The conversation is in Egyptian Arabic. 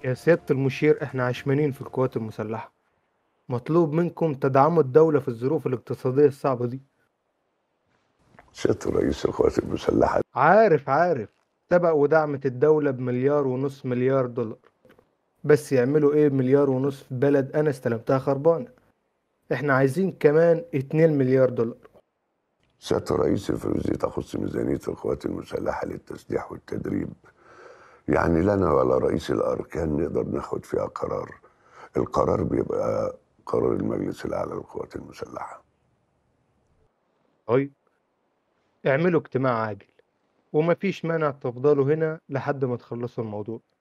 يا سيادة المشير احنا عشمانين في القوات المسلحة مطلوب منكم تدعموا الدولة في الظروف الاقتصادية الصعبة دي سيادة رئيس القوات المسلحة عارف عارف سبق ودعمت الدولة بمليار ونص مليار دولار بس يعملوا ايه بمليار ونص في بلد انا استلمتها خربانة احنا عايزين كمان اتنين مليار دولار سيادة الرئيس الفلوس دي تخص ميزانية القوات المسلحة للتسليح والتدريب يعني لا أنا ولا رئيس الأركان نقدر ناخد فيها قرار القرار بيبقى قرار المجلس الأعلى للقوات المسلحة طيب اعملوا اجتماع عاجل ومفيش مانع تفضلوا هنا لحد ما تخلصوا الموضوع